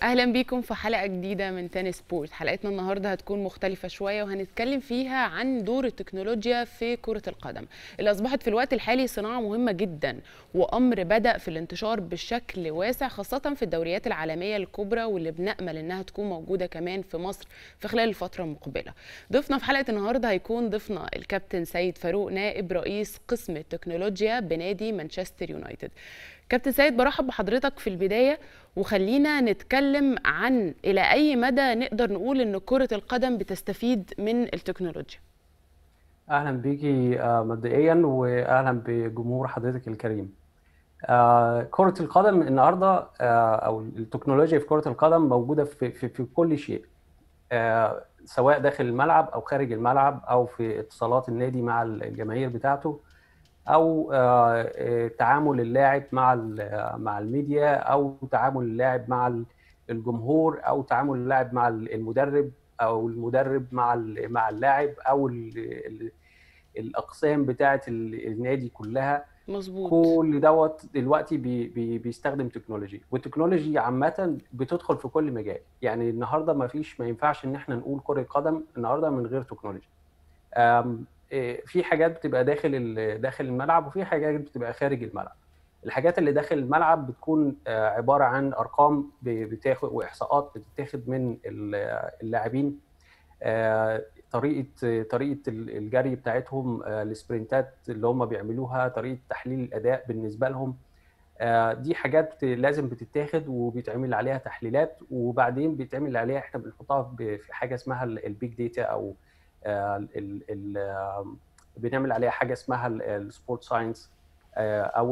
اهلا بيكم في حلقه جديده من تاني سبورت حلقتنا النهارده هتكون مختلفه شويه وهنتكلم فيها عن دور التكنولوجيا في كره القدم اللي اصبحت في الوقت الحالي صناعه مهمه جدا وامر بدا في الانتشار بشكل واسع خاصه في الدوريات العالميه الكبرى واللي بنامل انها تكون موجوده كمان في مصر في خلال الفتره المقبله ضيفنا في حلقه النهارده هيكون ضيفنا الكابتن سيد فاروق نائب رئيس قسم التكنولوجيا بنادي مانشستر يونايتد كابتن سيد برحب بحضرتك في البدايه وخلينا نتكلم عن الى اي مدى نقدر نقول ان كره القدم بتستفيد من التكنولوجيا اهلا بيكي آه، مبدئيا واهلا بجمهور حضرتك الكريم آه، كرة القدم النهارده آه، او التكنولوجيا في كرة القدم موجودة في في, في كل شيء سواء داخل الملعب او خارج الملعب او في اتصالات النادي مع الجماهير بتاعته او تعامل اللاعب مع مع الميديا او تعامل اللاعب مع الجمهور او تعامل اللاعب مع المدرب او المدرب مع مع اللاعب او الاقسام بتاعه النادي كلها مظبوط كل دوت دلوقتي بي بي بيستخدم تكنولوجي والتكنولوجي عامه بتدخل في كل مجال يعني النهارده ما فيش ما ينفعش ان احنا نقول كره قدم النهارده من غير تكنولوجي في حاجات بتبقى داخل داخل الملعب وفي حاجات بتبقى خارج الملعب الحاجات اللي داخل الملعب بتكون عباره عن ارقام بتاخد واحصاءات بتتاخد من اللاعبين طريقه طريقه الجري بتاعتهم السبرنتات اللي هم بيعملوها طريقه تحليل الاداء بالنسبه لهم دي حاجات لازم بتتاخد وبيتعمل عليها تحليلات وبعدين بيتعمل عليها احنا بنحطها في حاجه اسمها البيج داتا او ال ال بنعمل عليها حاجه اسمها السبورت ساينس او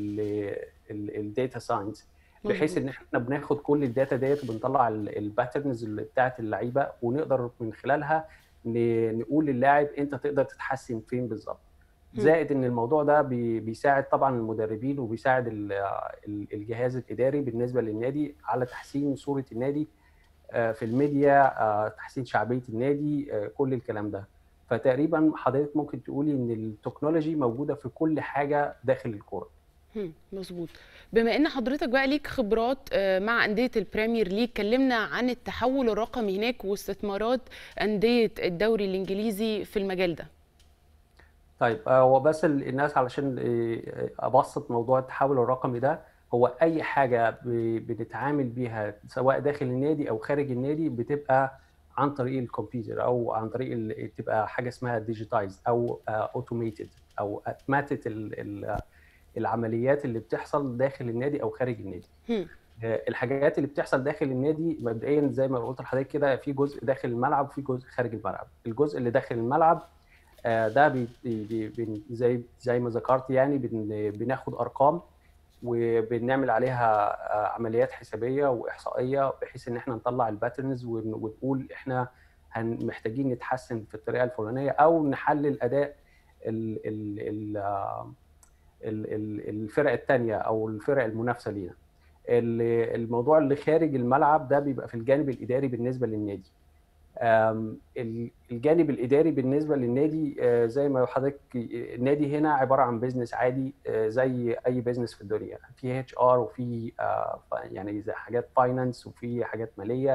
الداتا ساينس بحيث ان احنا بناخد كل الداتا ديت وبنطلع الباترنز اللي بتاعت اللعيبه ونقدر من خلالها نقول للاعب انت تقدر تتحسن فين بالظبط زائد ان الموضوع ده بيساعد طبعا المدربين وبيساعد الجهاز الاداري بالنسبه للنادي على تحسين صوره النادي في الميديا تحسين شعبيه النادي كل الكلام ده فتقريبا حضرتك ممكن تقولي ان التكنولوجي موجوده في كل حاجه داخل الكوره مظبوط بما ان حضرتك بقى ليك خبرات مع انديه البريمير ليج كلمنا عن التحول الرقمي هناك واستثمارات انديه الدوري الانجليزي في المجال ده طيب هو بس الناس علشان ابسط موضوع التحول الرقمي ده هو اي حاجه بنتعامل بيها سواء داخل النادي او خارج النادي بتبقى عن طريق الكمبيوتر او عن طريق تبقى حاجه اسمها ديجيتايز او اوتوميتد او اتماتت العمليات اللي بتحصل داخل النادي او خارج النادي الحاجات اللي بتحصل داخل النادي مبدئيا زي ما قلت لحضرتك كده في جزء داخل الملعب وفي جزء خارج الملعب الجزء اللي داخل الملعب ده بي بي زي زي ما ذكرت يعني بناخد ارقام وبنعمل عليها عمليات حسابيه واحصائيه بحيث ان احنا نطلع الباترنز ونقول احنا محتاجين نتحسن في الطريقه الفلانيه او نحلل اداء ال ال ال الفرق الثانيه او الفرق المنافسه لينا الموضوع اللي خارج الملعب ده بيبقى في الجانب الاداري بالنسبه للنادي الجانب الاداري بالنسبه للنادي زي ما حضرتك النادي هنا عباره عن بيزنس عادي زي اي بيزنس في الدنيا في اتش ار وفي يعني زي حاجات فاينانس وفي حاجات ماليه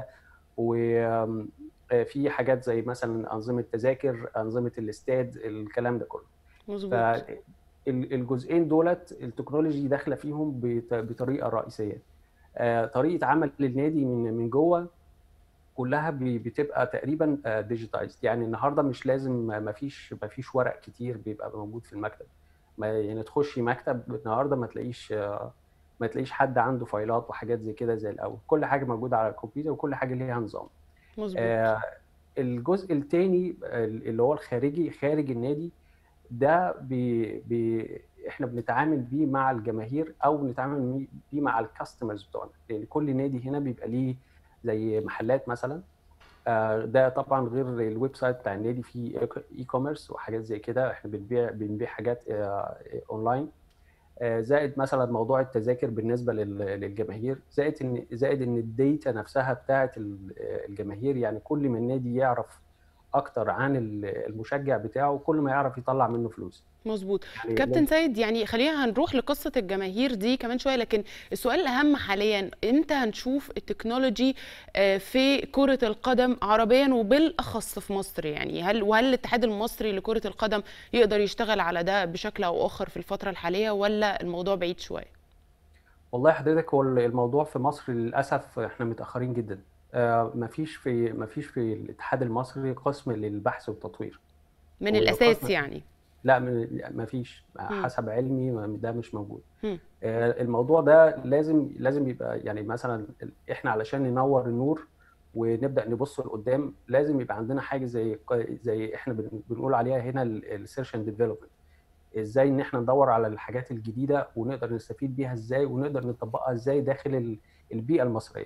وفي حاجات زي مثلا انظمه تذاكر انظمه الاستاد الكلام ده كله مظبوط الجزئين دولت التكنولوجي داخله فيهم بطريقه رئيسيه طريقه عمل النادي من من جوه كلها بتبقى تقريبا ديجيتايزد يعني النهارده مش لازم ما فيش ما فيش ورق كتير بيبقى موجود في المكتب ما يعني تخشي مكتب النهارده ما تلاقيش ما تلاقيش حد عنده فايلات وحاجات زي كده زي الاول كل حاجه موجوده على الكمبيوتر وكل حاجه ليها نظام مظبوط آه الجزء الثاني اللي هو الخارجي خارج النادي ده بي بي احنا بنتعامل بيه مع الجماهير او بنتعامل بيه مع الكاستمرز بتوعنا لان يعني كل نادي هنا بيبقى ليه زي محلات مثلا ده طبعا غير الويب سايت بتاع النادي فيه اي كوميرس وحاجات زي كده احنا بنبيع بنبيع حاجات اونلاين زائد مثلا موضوع التذاكر بالنسبه للجماهير زائد ان زائد ان الداتا نفسها بتاعه الجماهير يعني كل ما النادي يعرف اكتر عن المشجع بتاعه كل ما يعرف يطلع منه فلوس مظبوط يعني كابتن لازم سيد يعني خلينا هنروح لقصة الجماهير دي كمان شوية لكن السؤال الأهم حاليا امتى هنشوف التكنولوجي آه، في كرة القدم عربيا وبالأخص في مصر يعني هل وهل الاتحاد المصري لكرة القدم يقدر يشتغل على ده بشكل أو آخر في الفترة الحالية ولا الموضوع بعيد شوية؟ والله حضرتك هو الموضوع في مصر للاسف احنا متاخرين جدا آه، مفيش في مفيش في الاتحاد المصري قسم للبحث والتطوير من الأساس والقسم يعني لا م- مفيش مم. حسب علمي ما- ده مش موجود مم. آه، الموضوع ده لازم لازم يبقى يعني مثلا احنا علشان ننور النور ونبدا نبص لقدام لازم يبقى عندنا حاجه زي زي احنا بن- بنقول عليها هنا السيرش اند ديفلوبمنت ازاي ان احنا ندور على الحاجات الجديده ونقدر نستفيد بيها ازاي ونقدر نطبقها ازاي داخل ال- البيئه المصريه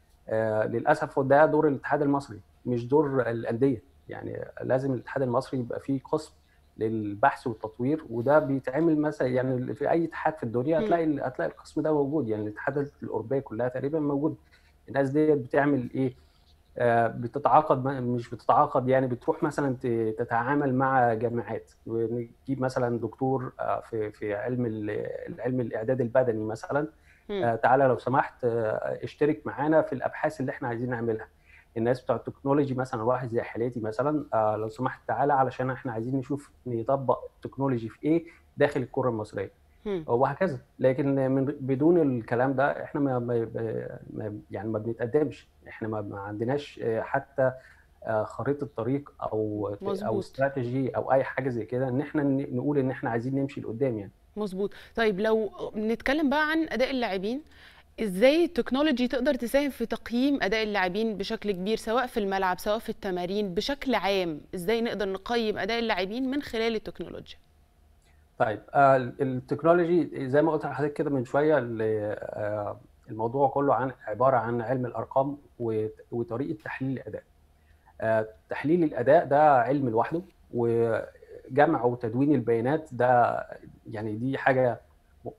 آه، للاسف ده دور الاتحاد المصري مش دور الانديه يعني لازم الاتحاد المصري يبقى فيه قسم للبحث والتطوير وده بيتعمل مثلا يعني في اي اتحاد في الدنيا مم. هتلاقي هتلاقي القسم ده موجود يعني الاتحادات الاوروبيه كلها تقريبا موجود الناس ديت بتعمل ايه آه، بتتعاقد مع- مش بتتعاقد يعني بتروح مثلا ت- تتعامل مع جامعات ونجيب مثلا دكتور آه، في في علم ال- علم الاعداد البدني مثلا مم. آه، تعالى لو سمحت آه، اشترك معانا في الابحاث اللي احنا عايزين نعملها الناس بتوع التكنولوجي مثلا واحد زي حالاتي مثلا آه، لو سمحت تعالى علشان احنا عايزين نشوف نطبق تكنولوجي في ايه داخل الكره المصريه مم. وهكذا لكن من بدون الكلام ده احنا ما ما ما- يعني ما بنتقدمش احنا ما ما عندناش آه، حتى آه، خريطه طريق او او مظبوط استراتيجي او اي حاجه زي كده ان احنا ن- نقول ان احنا عايزين نمشي لقدام يعني مظبوط طيب لو نتكلم بقى عن اداء اللاعبين ازاي التكنولوجي تقدر تساهم في تقييم اداء اللاعبين بشكل كبير سواء في الملعب سواء في التمارين بشكل عام ازاي نقدر نقيم اداء اللاعبين من خلال التكنولوجيا طيب آه، التكنولوجي زي ما قلت لحضرتك كده من شويه ال- آه، الموضوع كله عن عباره عن علم الارقام و- وطريقه تحليل الاداء آه، تحليل الاداء ده علم لوحده وجمع وتدوين البيانات ده يعني دي حاجه م-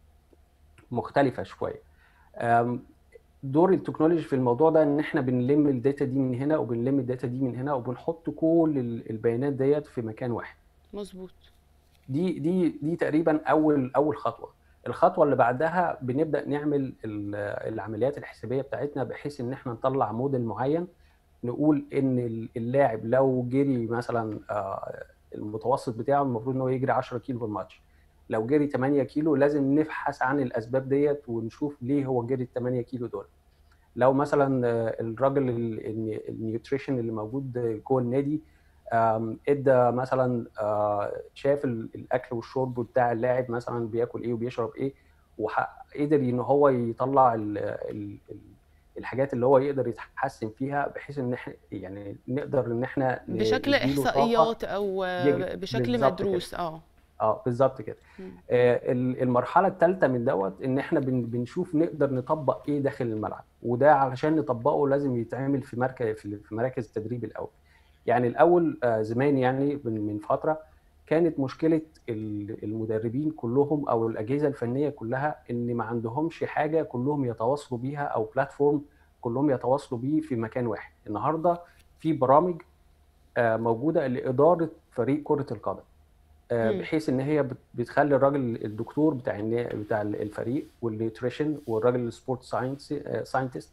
مختلفه شويه آم، دور التكنولوجي في الموضوع ده ان احنا بنلم الداتا دي من هنا وبنلم الداتا دي من هنا وبنحط كل ال- البيانات ديت في مكان واحد مظبوط دي دي دي تقريبا اول اول خطوه الخطوه اللي بعدها بنبدا نعمل ال- العمليات الحسابيه بتاعتنا بحيث ان احنا نطلع موديل معين نقول ان اللاعب لو جري مثلا آه، المتوسط بتاعه المفروض ان هو يجري 10 كيلو في الماتش لو جري 8 كيلو لازم نبحث عن الاسباب ديت ونشوف ليه هو جري ال 8 كيلو دول لو مثلا آه، الراجل ال- ال- النيوتريشن اللي موجود جوه النادي آم، ادى مثلا آه، شاف ال- الاكل والشرب بتاع اللاعب مثلا بياكل ايه وبيشرب ايه وقدر ان هو يطلع ال ال ال الحاجات اللي هو يقدر يتحسن فيها بحيث ان احنا يعني نقدر ان احنا ن- بشكل نديله طاقه احصائيات او يج- بشكل بالظبط كده مدروس اه اه بالظبط كده مم. آه، ال- المرحله الثالثه من دوت ان احنا بن- بنشوف نقدر نطبق ايه داخل الملعب وده علشان نطبقه لازم يتعمل في مركز في في مراكز التدريب الاول يعني الاول آه، زمان يعني من من فتره كانت مشكله ال- المدربين كلهم او الاجهزه الفنيه كلها ان ما عندهمش حاجه كلهم يتواصلوا بيها او بلاتفورم كلهم يتواصلوا بيه في مكان واحد النهارده في برامج آه، موجوده لاداره فريق كره القدم آه، مم. بحيث ان هي بت- بتخلي الراجل الدكتور بتاع النا- بتاع الفريق والنيوتريشن والراجل السبورت ساينس ساينتست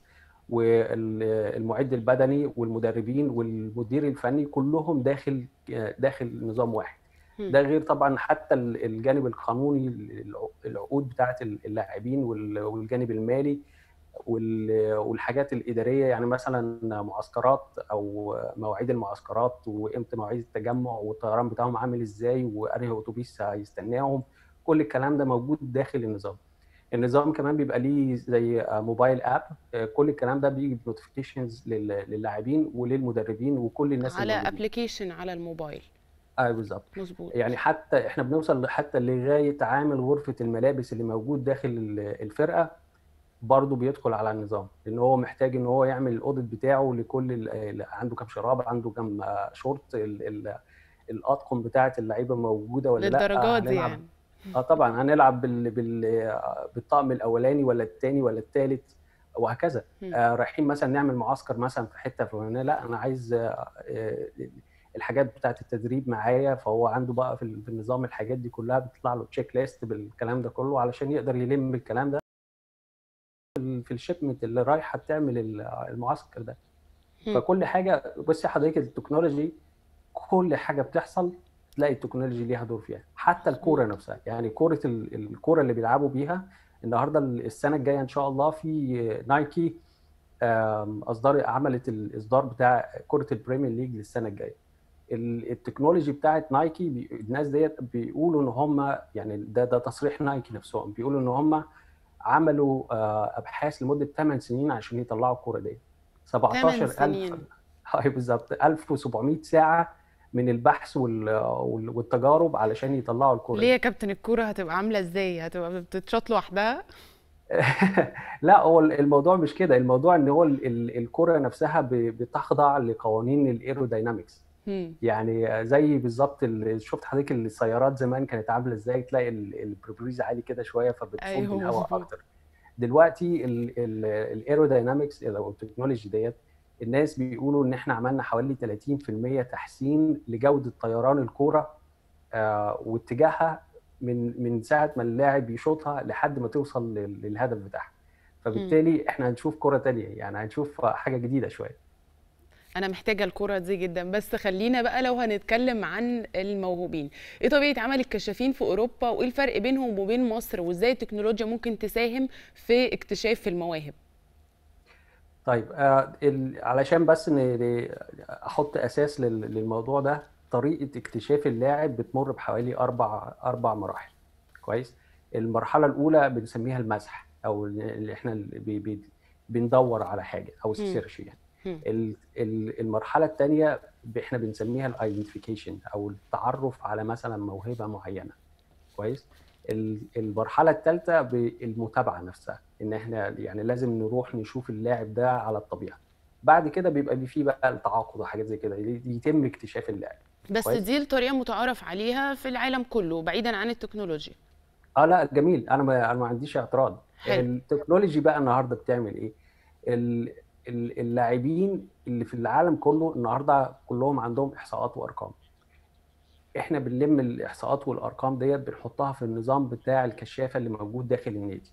والمعد البدني والمدربين والمدير الفني كلهم داخل آه، داخل نظام واحد مم. ده غير طبعا حتى ال- الجانب القانوني الع- العقود بتاعه اللاعبين وال- والجانب المالي وال- والحاجات الاداريه يعني مثلا معسكرات او مواعيد المعسكرات وامتى مواعيد التجمع والطيران بتاعهم عامل ازاي وانهي اتوبيس هيستناهم كل الكلام ده موجود داخل النظام النظام كمان بيبقى ليه زي موبايل اب كل الكلام ده بيجي بنوتيفيكيشنز للاعبين وللمدربين وكل الناس على الموجودين ابلكيشن على الموبايل اه بالظبط مظبوط يعني حتى احنا بنوصل حتى لغايه عامل غرفه الملابس اللي موجود داخل ال- الفرقه برضه بيدخل على النظام لان هو محتاج ان هو يعمل الاوديت بتاعه لكل ال- ال- عنده كام شراب عنده كام آه، شورت ال- ال- الاطقم بتاعه اللعيبه موجوده ولا لا للدرجات دي هنلعب يعني اه طبعا هنلعب بال... بال... بالطقم الاولاني ولا الثاني ولا الثالث وهكذا مم. آه، رايحين مثلا نعمل معسكر مثلا في حته فلانيه لا انا عايز آه، آه، الحاجات بتاعه التدريب معايا فهو عنده بقى في ال- في النظام الحاجات دي كلها بتطلع له تشيك ليست بالكلام ده كله علشان يقدر يلم الكلام ده في الشيبمنت اللي رايحه تعمل ال- المعسكر ده مم. فكل حاجه بصي حضرتك التكنولوجي كل حاجه بتحصل تلاقي التكنولوجي ليها دور فيها حتى الكوره نفسها يعني كوره ال- الكوره اللي بيلعبوا بيها النهارده السنه الجايه ان شاء الله في نايكي آم، اصدار عملت الاصدار بتاع كره البريمير ليج للسنه الجايه ال- التكنولوجي بتاعت نايكي بي- الناس ديت بيقولوا ان هم يعني ده ده تصريح نايكي نفسهم بيقولوا ان هم عملوا آه، ابحاث لمده 8 سنين عشان يطلعوا الكوره دي 8 17000 سنين اي بالظبط 1700 ساعه من البحث وال- وال- والتجارب علشان يطلعوا الكوره ليه دي يا كابتن الكوره هتبقى عامله ازاي هتبقى بتتشاط لوحدها لا هو الموضوع مش كده الموضوع ان هو ال- ال- الكرة نفسها ب- بتخضع لقوانين الايروداينامكس مم. يعني زي بالظبط ال- شفت حضرتك السيارات زمان كانت عامله ازاي تلاقي ال- البروبريز عالي كده شويه فبتصب ايوه الهواء مظبوط اكتر دلوقتي الايروداينامكس او التكنولوجي ديت الناس بيقولوا ان احنا عملنا حوالي 30% تحسين لجوده طيران الكوره آه، واتجاهها من من ساعه ما اللاعب يشوطها لحد ما توصل لل- للهدف بتاعها فبالتالي احنا هنشوف كره تانية يعني هنشوف حاجه جديده شويه انا محتاجه الكوره دي جدا بس خلينا بقى لو هنتكلم عن الموهوبين ايه طبيعه عمل الكشافين في اوروبا وايه الفرق بينهم وبين مصر وازاي التكنولوجيا ممكن تساهم في اكتشاف المواهب طيب آه، ال- علشان بس ن- ن- احط اساس لل- للموضوع ده طريقه اكتشاف اللاعب بتمر بحوالي اربع اربع مراحل كويس المرحله الاولى بنسميها المسح او اللي احنا اللي بي- بي- بندور على حاجه او مم. السيرش يعني مم. ال- ال- المرحله الثانيه احنا بنسميها الايدنتيفيكيشن او التعرف على مثلا موهبه معينه كويس ال- المرحله الثالثه بالمتابعه نفسها ان احنا يعني لازم نروح نشوف اللاعب ده على الطبيعه بعد كده بيبقى فيه بقى التعاقد وحاجات زي كده يتم اكتشاف اللاعب بس كويس دي الطريقه متعارف عليها في العالم كله بعيدا عن التكنولوجيا اه لا جميل انا ما انا ما عنديش اعتراض حلو التكنولوجي بقى النهارده بتعمل ايه ال- ال- اللاعبين اللي في العالم كله النهارده كلهم عندهم احصاءات وارقام احنا بنلم الاحصاءات والارقام ديت بنحطها في النظام بتاع الكشافه اللي موجود داخل النادي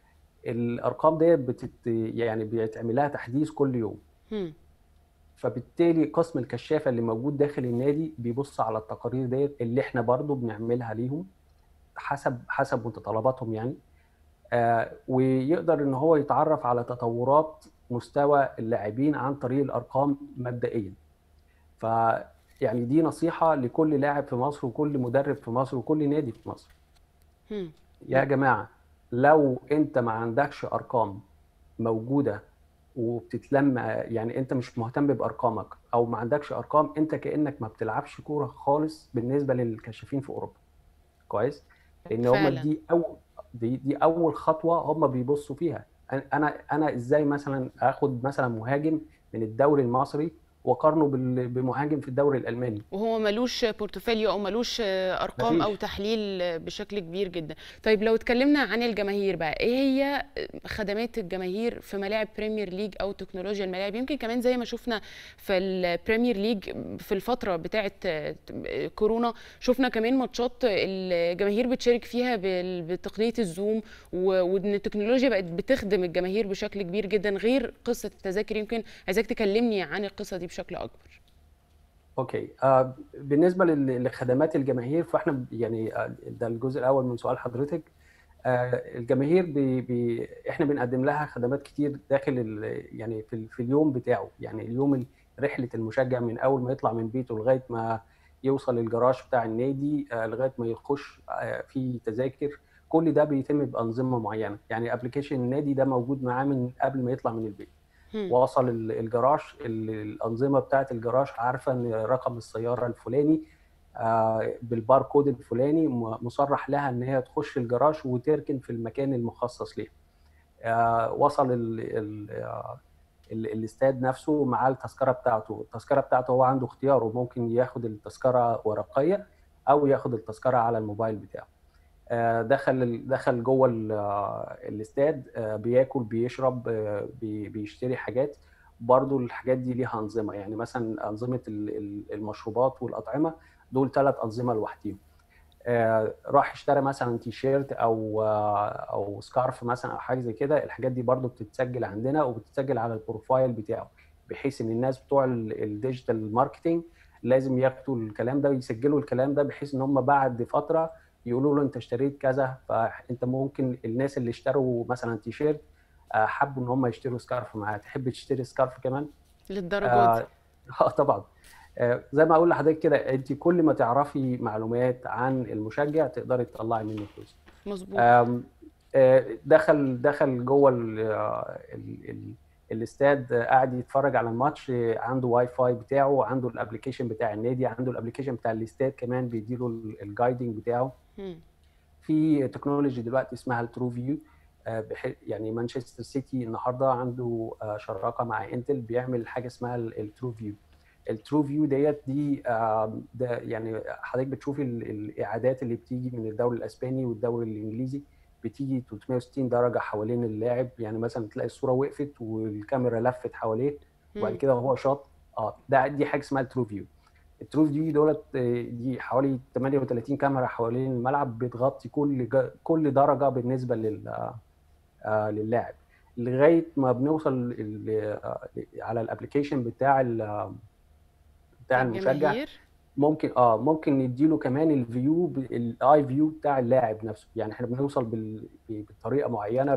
الارقام ديت بتت يعني بيتعمل لها تحديث كل يوم مم. فبالتالي قسم الكشافه اللي موجود داخل النادي بيبص على التقارير ديت اللي احنا برضو بنعملها ليهم حسب حسب متطلباتهم يعني آه ويقدر ان هو يتعرف على تطورات مستوى اللاعبين عن طريق الارقام مبدئيا ف يعني دي نصيحه لكل لاعب في مصر وكل مدرب في مصر وكل نادي في مصر مم. يا جماعه لو انت ما عندكش ارقام موجوده وبتتلم يعني انت مش مهتم بارقامك او ما عندكش ارقام انت كانك ما بتلعبش كوره خالص بالنسبه للكشافين في اوروبا كويس لان هم فعلا دي او دي دي اول خطوه هم بيبصوا فيها انا انا ازاي مثلا اخد مثلا مهاجم من الدوري المصري واقارنه بال- بمهاجم في الدوري الالماني وهو ملوش بورتفوليو او ملوش ارقام او مفيش تحليل بشكل كبير جدا طيب لو اتكلمنا عن الجماهير بقى ايه هي خدمات الجماهير في ملاعب بريمير ليج او تكنولوجيا الملاعب يمكن كمان زي ما شفنا في البريمير ليج في الفتره بتاعه كورونا شفنا كمان ماتشات الجماهير بتشارك فيها بال- بتقنيه الزوم و- وان التكنولوجيا بقت بتخدم الجماهير بشكل كبير جدا غير قصه التذاكر يمكن عايزاك تكلمني عن القصه دي بشكل اكبر اوكي آه بالنسبه لل- لخدمات الجماهير فاحنا يعني آه، ده الجزء الاول من سؤال حضرتك آه الجماهير بي بي احنا بنقدم لها خدمات كتير داخل ال- يعني في, ال- في اليوم بتاعه يعني اليوم ال- رحله المشجع من اول ما يطلع من بيته لغايه ما يوصل الجراج بتاع النادي آه لغايه ما يخش آه في تذاكر كل ده بيتم بانظمه معينه يعني ابلكيشن النادي ده موجود معاه من قبل ما يطلع من البيت هم. وصل ال- الجراج ال- الانظمه بتاعه الجراج عارفه ان رقم السياره الفلاني آه، بالباركود الفلاني م- مصرح لها ان هي تخش الجراج وتركن في المكان المخصص ليها آه، وصل ال ال آه، ال- الاستاد نفسه مع التذكره بتاعته التذكره بتاعته هو عنده اختياره ممكن ياخد التذكره ورقيه او ياخد التذكره على الموبايل بتاعه آه، دخل ال- دخل جوه ال- آه، الاستاد آه، بياكل بيشرب آه، بي- بيشتري حاجات برضو الحاجات دي ليها انظمه يعني مثلا انظمه ال- ال- المشروبات والاطعمه دول ثلاث انظمه لوحديهم آه، راح اشترى مثلا تي شيرت او آه، او سكارف مثلا او حاجه زي كده الحاجات دي برضو بتتسجل عندنا وبتتسجل على البروفايل بتاعه بحيث ان الناس بتوع ال- الديجيتال ماركتينج لازم ياخدوا الكلام ده ويسجلوا الكلام ده بحيث ان هم بعد فتره يقولوا له انت اشتريت كذا فانت ممكن الناس اللي اشتروا مثلا تي شيرت آه، حبوا ان هم يشتروا سكارف معاه تحب تشتري سكارف كمان للدرجه دي اه آه، طبعا آه، زي ما اقول لحضرتك كده انت كل ما تعرفي معلومات عن المشجع تقدري تطلعي منه فلوس مظبوط آم، آه، دخل دخل جوه ال- آه، ال- ال- الاستاد آه، قاعد يتفرج على الماتش آه، عنده واي فاي بتاعه عنده الابلكيشن بتاع النادي عنده الابلكيشن بتاع الاستاد كمان بيديله ال- الجايدنج بتاعه مم. في تكنولوجي دلوقتي اسمها الترو فيو يعني مانشستر سيتي النهارده عنده آه، شراكه مع انتل بيعمل حاجه اسمها الترو فيو الترو فيو ديت دي آه، ده يعني حضرتك بتشوفي ال- الاعادات اللي بتيجي من الدوري الاسباني والدوري الانجليزي بتيجي 360 درجه حوالين اللاعب يعني مثلا تلاقي الصوره وقفت والكاميرا لفت حواليه وبعد مم. كده هو شاط اه ده دي حاجه اسمها الترو فيو الترو فيو دولت آه، دي حوالي 38 كاميرا حوالين الملعب بتغطي كل جا- كل درجه بالنسبه لل آه، للاعب لغايه ما بنوصل ال- آه، على الابلكيشن بتاع ال- بتاع المشجع الجماهير ممكن اه ممكن نديله كمان الفيو الاي فيو بتاع اللاعب نفسه يعني احنا بنوصل بال- بطريقه معينه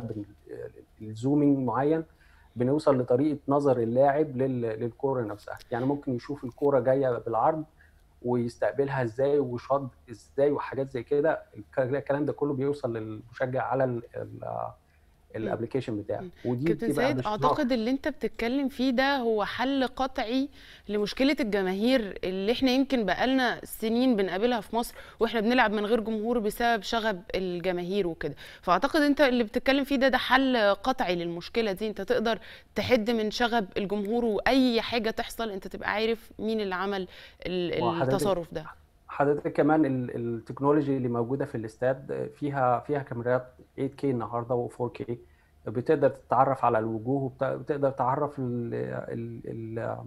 بالزومينج معين بنوصل لطريقه نظر اللاعب لل- للكوره نفسها يعني ممكن يشوف الكوره جايه بالعرض ويستقبلها ازاي وشاط ازاي وحاجات زي كده الك- الكلام ده كله بيوصل للمشجع على ال- ال- الابلكيشن بتاعه مم. ودي كابتن بتبقى سيد باشتراك اعتقد اللي انت بتتكلم فيه ده هو حل قطعي لمشكله الجماهير اللي احنا يمكن بقالنا سنين بنقابلها في مصر واحنا بنلعب من غير جمهور بسبب شغب الجماهير وكده فاعتقد انت اللي بتتكلم فيه ده ده حل قطعي للمشكله دي انت تقدر تحد من شغب الجمهور واي حاجه تحصل انت تبقى عارف مين اللي عمل ال- وحضرتك التصرف ده حضرتك كمان ال- التكنولوجي اللي موجوده في الاستاد فيها فيها كاميرات 8K النهارده و4K بتقدر تتعرف على الوجوه وبتقدر تعرف ال- ال- ال-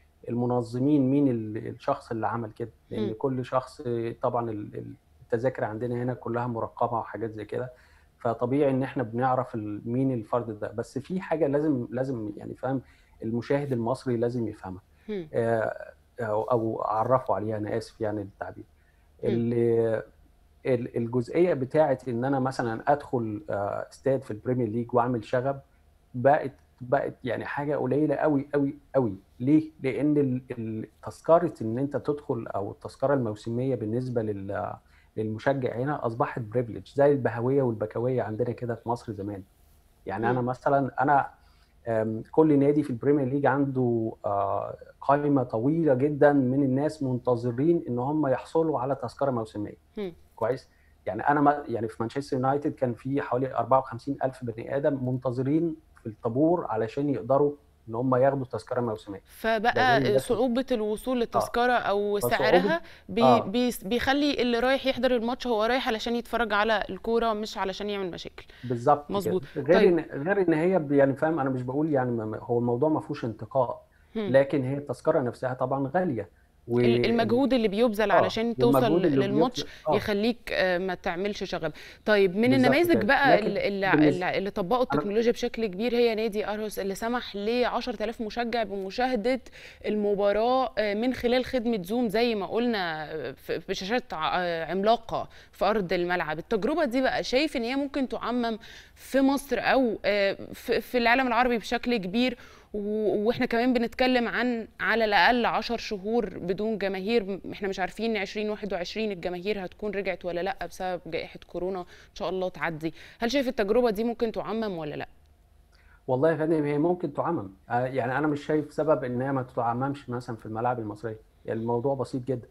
المنظمين مين ال- الشخص اللي عمل كده لان مم. كل شخص طبعا ال- ال- التذاكر عندنا هنا كلها مرقمه وحاجات زي كده فطبيعي ان احنا بنعرف ال- مين الفرد ده بس في حاجه لازم لازم يعني فاهم المشاهد المصري لازم يفهمها مم. آه، او او اعرفه عليها انا اسف يعني للتعبير مم. ال- ال- الجزئيه بتاعت ان انا مثلا ادخل آه، استاد في البريمير ليج واعمل شغب بقت بقت يعني حاجه قليله قوي قوي قوي ليه لان ال- ال- تذكره ان انت تدخل او التذكره الموسميه بالنسبه لل للمشجع هنا اصبحت بريفليج زي البهويه والبكويه عندنا كده في مصر زمان يعني انا مم. مثلا انا أم، كل نادي في البريمير ليج عنده آه، قائمه طويله جدا من الناس منتظرين ان هم يحصلوا على تذكره موسميه مم. كويس يعني انا ما يعني في مانشستر يونايتد كان في حوالي 54 الف بني ادم منتظرين في الطابور علشان يقدروا ان هم ياخدوا تذكره موسميه ده غير فبقى ده صعوبة الوصول اه للتذكرة أو فصعوبه سعرها بي اه بي بيخلي اللي رايح يحضر الماتش هو رايح علشان يتفرج على الكورة مش علشان يعمل مشاكل بالظبط كده مظبوط غير طيب ان غير ان هي ب- يعني فاهم انا مش بقول يعني ما- ما- هو الموضوع ما فيهوش انتقاء هم. لكن هي التذكره نفسها طبعا غاليه ال- وال المجهود اللي بيبذل اه علشان توصل والمجهود اللي للماتش بيبذل اه يخليك آه، ما تعملش شغب طيب من بالظبط النماذج كده بقى لكن اللي, اللي, بالنسبه اللي اللي طبقوا انا التكنولوجيا بشكل كبير هي نادي أرهus اللي سمح ل 10000 مشجع بمشاهدة المباراة آه، من خلال خدمة زوم زي ما قلنا آه، في- بشاشات ع- آه، عملاقة في أرض الملعب التجربة دي بقى شايف إن هي ممكن تعمم في مصر أو آه، في في العالم العربي بشكل كبير و- واحنا كمان بنتكلم عن على الاقل 10 شهور بدون جماهير م- احنا مش عارفين 2021 الجماهير هتكون رجعت ولا لا بسبب جائحة كورونا ان شاء الله تعدي هل شايف التجربة دي ممكن تعمم ولا لا والله يا فندم هي ممكن تعمم آه، يعني انا مش شايف سبب ان هي ما تعممش مثلا في الملاعب المصريه يعني الموضوع بسيط جدا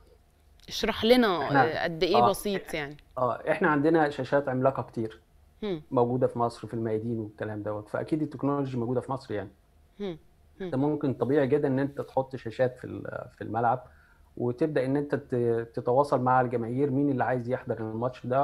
اشرح لنا احنا آه، قد ايه اه بسيط يعني اه احنا عندنا شاشات عملاقه كتير هم موجوده في مصر في الميادين والكلام دوت فاكيد التكنولوجي موجوده في مصر يعني هم هم انت ممكن طبيعي جدا ان انت تحط شاشات في ال- في الملعب وتبدا ان انت ت- تتواصل مع الجماهير مين اللي عايز يحضر الماتش ده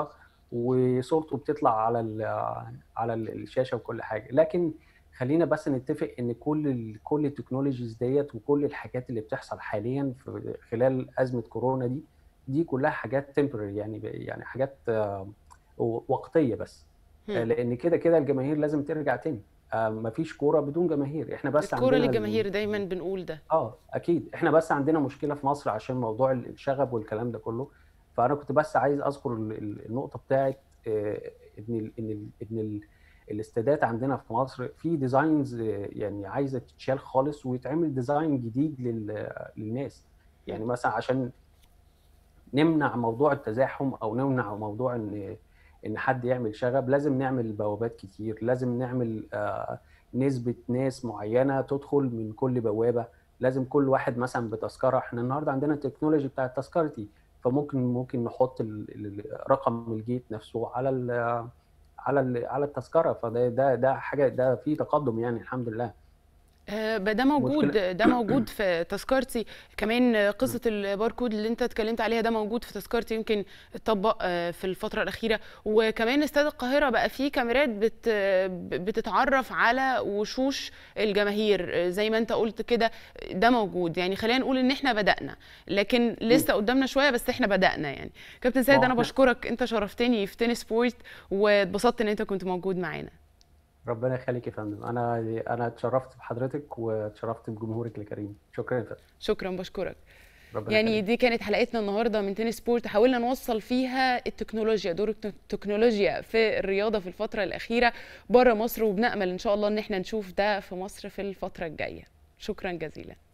وصورته بتطلع على ال على ال الشاشه وكل حاجه لكن خلينا بس نتفق ان كل ال كل التكنولوجيز ديت وكل الحاجات اللي بتحصل حاليا في خلال ازمه كورونا دي دي كلها حاجات تمبرري يعني يعني حاجات وقتيه بس لان كده كده الجماهير لازم ترجع تاني مفيش كوره بدون جماهير احنا بس الكوره للجماهير دايما بنقول ده اه اكيد احنا بس عندنا مشكله في مصر عشان موضوع الشغب والكلام ده كله فانا كنت بس عايز اذكر النقطه بتاعت ان ال ان ال ان ال الاستادات عندنا في مصر في ديزاينز يعني عايزه تتشال خالص ويتعمل ديزاين جديد للناس يعني مثلا عشان نمنع موضوع التزاحم او نمنع موضوع ان ان حد يعمل شغب لازم نعمل بوابات كتير لازم نعمل آه نسبه ناس معينه تدخل من كل بوابه لازم كل واحد مثلا بتذكره احنا النهارده عندنا التكنولوجي بتاع تذكرتي فممكن ممكن نحط رقم الجيت نفسه على ال على ال على التذكره فده ده ده حاجه ده في تقدم يعني الحمد لله ده موجود ده موجود في تذكرتي كمان قصه الباركود اللي انت اتكلمت عليها ده موجود في تذكرتي يمكن اتطبق في الفتره الاخيره وكمان استاد القاهره بقى فيه كاميرات بت بتتعرف على وشوش الجماهير زي ما انت قلت كده ده موجود يعني خلينا نقول ان احنا بدانا لكن لسه قدامنا شويه بس احنا بدانا يعني كابتن سيد انا بشكرك انت شرفتني في تنس سبورت واتبسطت ان انت كنت موجود معانا ربنا يخليك يا فندم انا انا اتشرفت بحضرتك واتشرفت بجمهورك الكريم شكرا يا فندم شكرا بشكرك يعني دي كانت حلقتنا النهارده من تنس سبورت حاولنا نوصل فيها التكنولوجيا دور التكنولوجيا في الرياضه في الفتره الاخيره بره مصر وبنامل ان شاء الله ان احنا نشوف ده في مصر في الفتره الجايه شكرا جزيلا